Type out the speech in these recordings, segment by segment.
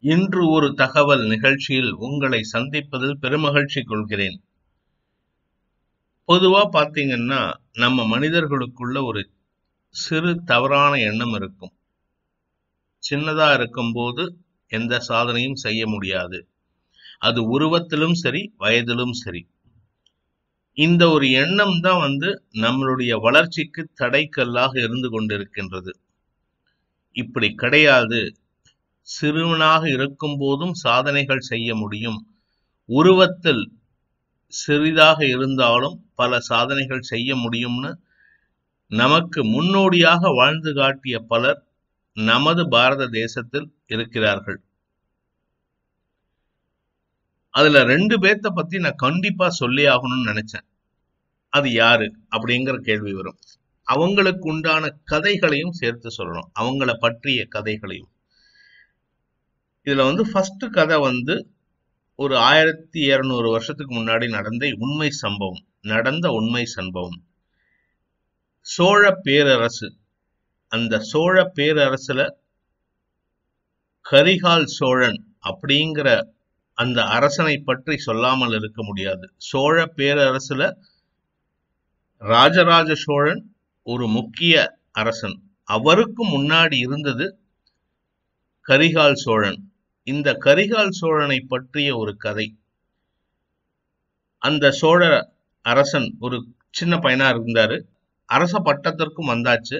இன்று ஒரு தகவல் நிகழ்ச்சியில் உங்களை சந்திப்பதில் பெருமகிழ்ச்சி கொள்கிறேன் பொதுவா பாத்தீங்கன்னா நம்ம மனிதர்களுக்குள்ள ஒரு சிறு தவறான எண்ணம் இருக்கும் சின்னதா இருக்கும்போது எந்த சாதனையும் செய்ய முடியாது அது உருவத்திலும் சரி வயதிலும் சரி இந்த ஒரு எண்ணம் தான் வந்து நம்மளுடைய வளர்ச்சிக்கு தடைக்கல்லாக இருந்து கொண்டிருக்கின்றது இப்படி கிடையாது சிறுவனாக இருக்கும் போதும் சாதனைகள் செய்ய முடியும் உருவத்தில் சிறிதாக இருந்தாலும் பல சாதனைகள் செய்ய முடியும்னு நமக்கு முன்னோடியாக வாழ்ந்து காட்டிய பலர் நமது பாரத தேசத்தில் இருக்கிறார்கள் அதுல ரெண்டு பேர்த்த பத்தி நான் கண்டிப்பா சொல்லி ஆகணும்னு நினைச்சேன் அது யாரு அப்படிங்கிற கேள்வி வரும் அவங்களுக்கு உண்டான கதைகளையும் சேர்த்து சொல்லணும் அவங்கள பற்றிய கதைகளையும் இதுல வந்து ஃபர்ஸ்ட் கதை வந்து ஒரு ஆயிரத்தி இருநூறு வருஷத்துக்கு முன்னாடி நடந்த உண்மை சம்பவம் நடந்த உண்மை சம்பவம் சோழ பேரரசு அந்த சோழ பேரரசுல கரிகால் சோழன் அப்படிங்கிற அந்த அரசனை பற்றி சொல்லாமல் இருக்க முடியாது சோழ பேரரசுல ராஜராஜ சோழன் ஒரு முக்கிய அரசன் அவருக்கு முன்னாடி இருந்தது கரிகால் சோழன் இந்த கரிகால் சோழனை பற்றிய ஒரு கதை அந்த சோழ அரசன் ஒரு சின்ன பையனா இருந்தாரு அரச பட்டத்திற்கும் வந்தாச்சு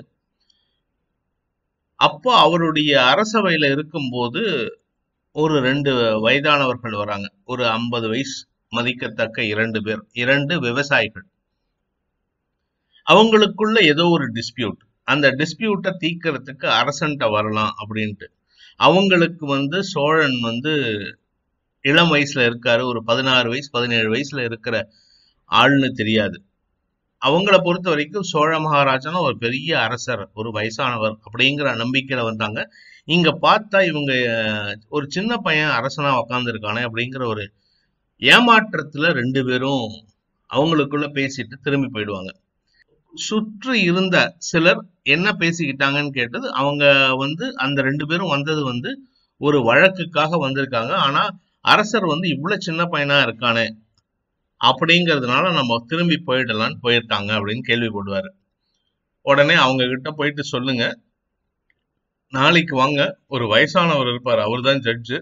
அப்போ அவருடைய அரசவையில இருக்கும்போது ஒரு ரெண்டு வயதானவர்கள் வராங்க ஒரு ஐம்பது வயசு மதிக்கத்தக்க இரண்டு பேர் இரண்டு விவசாயிகள் அவங்களுக்குள்ள ஏதோ ஒரு டிஸ்பியூட் அந்த டிஸ்பியூட்டை தீர்க்கறதுக்கு அரசன்ட்ட வரலாம் அப்படின்ட்டு அவங்களுக்கு வந்து சோழன் வந்து இளம் வயசுல இருக்காரு ஒரு பதினாறு வயசு பதினேழு வயசுல இருக்கிற ஆள்னு தெரியாது அவங்கள பொறுத்த வரைக்கும் சோழ மகாராஜான ஒரு பெரிய அரசர் ஒரு வயசானவர் அப்படிங்கிற நம்பிக்கையில வந்தாங்க இங்க பார்த்தா இவங்க ஒரு சின்ன பையன் அரசனா உக்காந்துருக்கானே அப்படிங்கிற ஒரு ஏமாற்றத்துல ரெண்டு பேரும் அவங்களுக்குள்ள பேசிட்டு திரும்பி போயிடுவாங்க சுற்றி இருந்த சிலர் என்ன பேசிக்கிட்டாங்கன்னு கேட்டது அவங்க வந்து அந்த ரெண்டு பேரும் வந்தது வந்து ஒரு வழக்குக்காக வந்திருக்காங்க ஆனா அரசர் வந்து இவ்வளவு சின்ன பையனா இருக்கானே அப்படிங்கிறதுனால நம்ம திரும்பி போயிடலாம்னு போயிருக்காங்க அப்படின்னு கேள்விப்படுவாரு உடனே அவங்க கிட்ட போயிட்டு சொல்லுங்க நாளைக்கு வாங்க ஒரு வயசானவர் இருப்பார் அவர் தான் ஜட்ஜு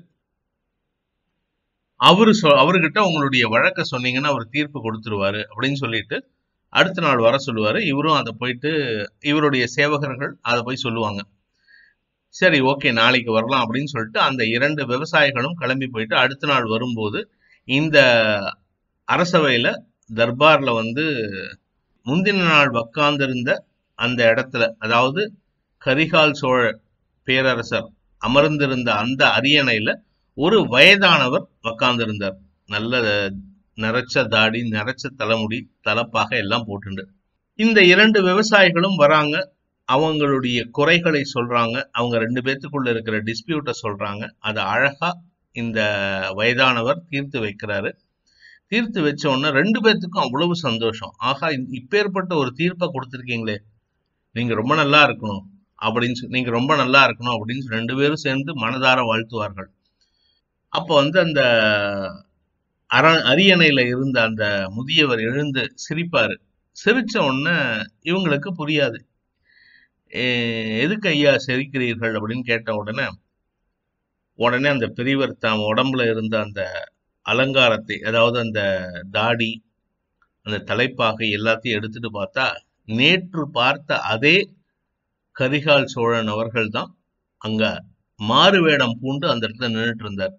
அவரு சொ அவர்கிட்ட உங்களுடைய வழக்க சொன்னீங்கன்னா அவர் தீர்ப்பு கொடுத்துருவாரு அப்படின்னு சொல்லிட்டு அடுத்த நாள் வர சொல்லுவாரு இவரும் அதை போயிட்டு இவருடைய சேவகர்கள் அதை போய் சொல்லுவாங்க சரி ஓகே நாளைக்கு வரலாம் அப்படின்னு சொல்லிட்டு அந்த இரண்டு விவசாயிகளும் கிளம்பி போயிட்டு அடுத்த நாள் வரும்போது இந்த அரசவையில தர்பார்ல வந்து முந்தின நாள் உக்காந்திருந்த அந்த இடத்துல அதாவது கரிகால் சோழ பேரரசர் அமர்ந்திருந்த அந்த அரியணையில ஒரு வயதானவர் உக்காந்திருந்தார் நல்ல நரைச்ச தாடி நரைச்ச தலைமுடி தலப்பாக எல்லாம் போட்டுண்டு இந்த இரண்டு விவசாயிகளும் வராங்க அவங்களுடைய குறைகளை சொல்றாங்க அவங்க ரெண்டு பேர்த்துக்குள்ள இருக்கிற டிஸ்பியூட்டை சொல்றாங்க அதை அழகா இந்த வயதானவர் தீர்த்து வைக்கிறாரு தீர்த்து வச்ச உடனே ரெண்டு பேர்த்துக்கும் அவ்வளவு சந்தோஷம் ஆகா இப்பேற்பட்ட ஒரு தீர்ப்பை கொடுத்துருக்கீங்களே நீங்க ரொம்ப நல்லா இருக்கணும் அப்படின்னு சொல்லி நீங்க ரொம்ப நல்லா இருக்கணும் அப்படின்னு சொல்லி ரெண்டு பேரும் சேர்ந்து மனதார வாழ்த்துவார்கள் அப்போ வந்து அந்த அர அரியணையில இருந்த அந்த முதியவர் எழுந்து சிரிப்பாரு சிரிச்ச உடனே இவங்களுக்கு புரியாது எதுக்கு ஐயா சிரிக்கிறீர்கள் அப்படின்னு கேட்ட உடனே உடனே அந்த பெரியவர் தாம் உடம்புல இருந்த அந்த அலங்காரத்தை அதாவது அந்த தாடி அந்த தலைப்பாகை எல்லாத்தையும் எடுத்துட்டு பார்த்தா நேற்று பார்த்த அதே கரிகால் சோழன் அவர்கள் தான் அங்க மாறு வேடம் பூண்டு அந்த இடத்துல நின்றுட்டு இருந்தார்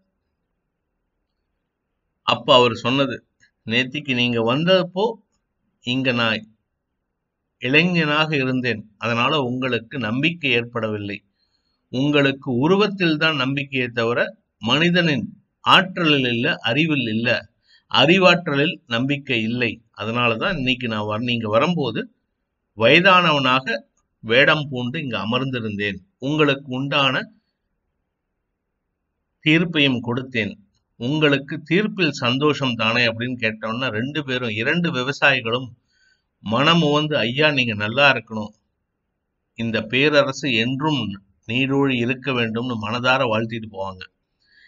அப்ப அவர் சொன்னது நேத்திக்கு நீங்க வந்தப்போ இங்க நான் இளைஞனாக இருந்தேன் அதனால உங்களுக்கு நம்பிக்கை ஏற்படவில்லை உங்களுக்கு உருவத்தில் தான் நம்பிக்கையை தவிர மனிதனின் ஆற்றலில் இல்ல அறிவில் இல்ல அறிவாற்றலில் நம்பிக்கை இல்லை அதனாலதான் இன்னைக்கு நான் வர நீங்க வரும்போது வயதானவனாக வேடம் பூண்டு இங்க அமர்ந்திருந்தேன் உங்களுக்கு உண்டான தீர்ப்பையும் கொடுத்தேன் உங்களுக்கு தீர்ப்பில் சந்தோஷம் தானே அப்படின்னு கேட்டோம்னா ரெண்டு பேரும் இரண்டு விவசாயிகளும் மனம் வந்து ஐயா நீங்க நல்லா இருக்கணும் இந்த பேரரசு என்றும் நீடூழி இருக்க வேண்டும்னு மனதார வாழ்த்திட்டு போவாங்க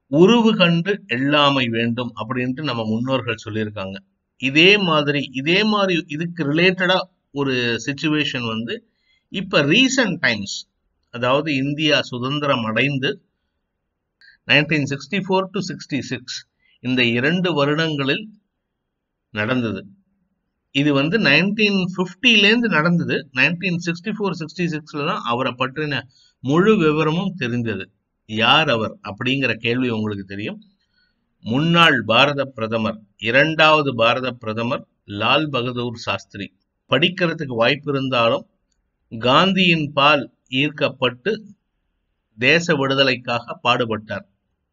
உருவு கண்டு எல்லாமை வேண்டும் அப்படின்ட்டு நம்ம முன்னோர்கள் சொல்லியிருக்காங்க இதே மாதிரி இதே மாதிரி இதுக்கு ரிலேட்டடா ஒரு சுச்சுவேஷன் வந்து இப்ப ரீசன்ட் டைம்ஸ் அதாவது இந்தியா சுதந்திரம் அடைந்து nineteen sixty four to sixty six இந்த இரண்டு வருடங்களில் நடந்தது இது வந்து நைன்டீன் ஃபிஃப்டிலேருந்து நடந்தது நைன்டீன் சிக்ஸ்டி ஃபோர் சிக்ஸ்டி சிக்ஸ்ல தான் அவரை பற்றின முழு விவரமும் தெரிந்தது யார் அவர் அப்படிங்கிற கேள்வி உங்களுக்கு தெரியும் முன்னாள் பாரத பிரதமர் இரண்டாவது பாரத பிரதமர் லால் பகதூர் சாஸ்திரி படிக்கிறதுக்கு வாய்ப்பு இருந்தாலும் காந்தியின் பால் ஈர்க்கப்பட்டு தேச விடுதலைக்காக பாடுபட்டார்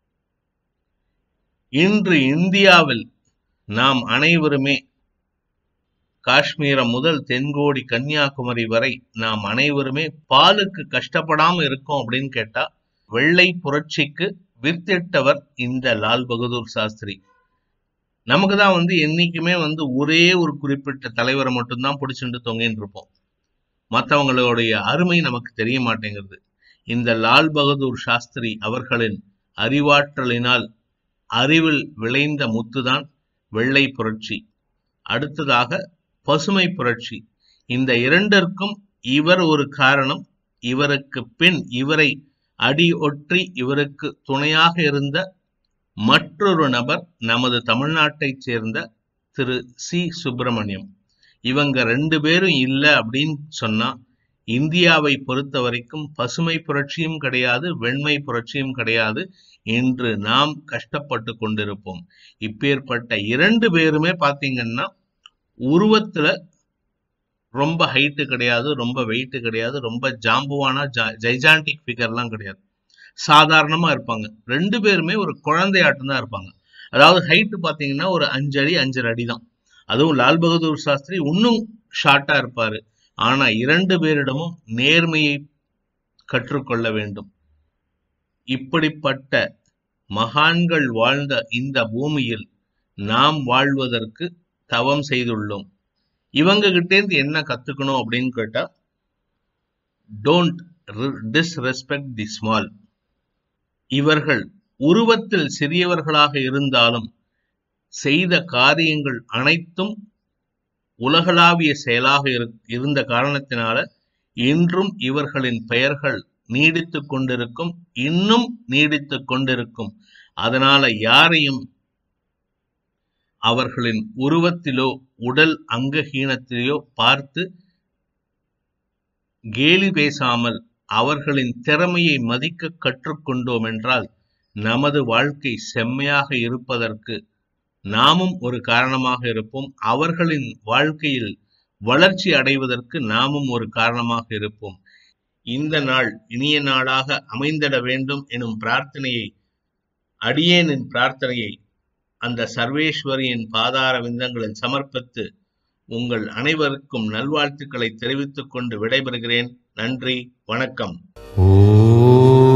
இன்று இந்தியாவில் நாம் அனைவருமே காஷ்மீரம் முதல் தென்கோடி கன்னியாகுமரி வரை நாம் அனைவருமே பாலுக்கு கஷ்டப்படாம இருக்கோம் அப்படின்னு கேட்டா வெள்ளை புரட்சிக்கு வித்திட்டவர் இந்த லால் பகதூர் சாஸ்திரி நமக்கு தான் வந்து என்னைக்குமே வந்து ஒரே ஒரு குறிப்பிட்ட தலைவரை மட்டும்தான் பிடிச்சிட்டு தொங்கின்னு இருப்போம் மற்றவங்களுடைய அருமை நமக்கு தெரிய மாட்டேங்கிறது இந்த லால் பகதூர் சாஸ்திரி அவர்களின் அறிவாற்றலினால் அறிவில் விளைந்த முத்துதான் வெள்ளை புரட்சி அடுத்ததாக பசுமை புரட்சி இந்த இரண்டிற்கும் இவர் ஒரு காரணம் இவருக்கு பின் இவரை அடி ஒற்றி இவருக்கு துணையாக இருந்த மற்றொரு நபர் நமது தமிழ்நாட்டைச் சேர்ந்த திரு சி சுப்பிரமணியம் இவங்க ரெண்டு பேரும் இல்லை அப்படின்னு சொன்னா இந்தியாவை பொறுத்த வரைக்கும் பசுமை புரட்சியும் கிடையாது வெண்மை புரட்சியும் கிடையாது என்று நாம் கஷ்டப்பட்டு கொண்டிருப்போம் இப்பேற்பட்ட இரண்டு பேருமே பாத்தீங்கன்னா உருவத்துல ரொம்ப ஹைட்டு கிடையாது ரொம்ப வெயிட் கிடையாது ரொம்ப ஜாம்புவானா ஜைஜாண்டிக் ஃபிகர்லாம் கிடையாது சாதாரணமா இருப்பாங்க ரெண்டு பேருமே ஒரு குழந்தையாட்டம் தான் இருப்பாங்க அதாவது ஹைட்டு பாத்தீங்கன்னா ஒரு அஞ்சு அடி அஞ்சரை அடி தான் அதுவும் லால் பகதூர் சாஸ்திரி இன்னும் ஷார்ட்டா இருப்பாரு ஆனா இரண்டு பேரிடமும் நேர்மையை கற்றுக்கொள்ள வேண்டும் இப்படிப்பட்ட மகான்கள் வாழ்ந்த இந்த பூமியில் நாம் வாழ்வதற்கு தவம் செய்துள்ளோம் இவங்க கிட்டேருந்து என்ன கத்துக்கணும் அப்படின்னு கேட்டா டோன்ட் டிஸ்ரெஸ்பெக்ட் தி ஸ்மால் இவர்கள் உருவத்தில் சிறியவர்களாக இருந்தாலும் செய்த காரியங்கள் அனைத்தும் உலகளாவிய செயலாக இருந்த காரணத்தினால இன்றும் இவர்களின் பெயர்கள் நீடித்து கொண்டிருக்கும் இன்னும் நீடித்து கொண்டிருக்கும் அதனால யாரையும் அவர்களின் உருவத்திலோ உடல் அங்கஹீனத்திலோ பார்த்து கேலி பேசாமல் அவர்களின் திறமையை மதிக்க கற்றுக்கொண்டோம் என்றால் நமது வாழ்க்கை செம்மையாக இருப்பதற்கு நாமும் ஒரு காரணமாக இருப்போம் அவர்களின் வாழ்க்கையில் வளர்ச்சி அடைவதற்கு நாமும் ஒரு காரணமாக இருப்போம் இந்த நாள் இனிய நாளாக அமைந்திட வேண்டும் எனும் பிரார்த்தனையை அடியேனின் பிரார்த்தனையை அந்த சர்வேஸ்வரியின் பாதார விந்தங்களில் சமர்ப்பித்து உங்கள் அனைவருக்கும் நல்வாழ்த்துக்களை தெரிவித்துக் கொண்டு விடைபெறுகிறேன் நன்றி வணக்கம் ஓ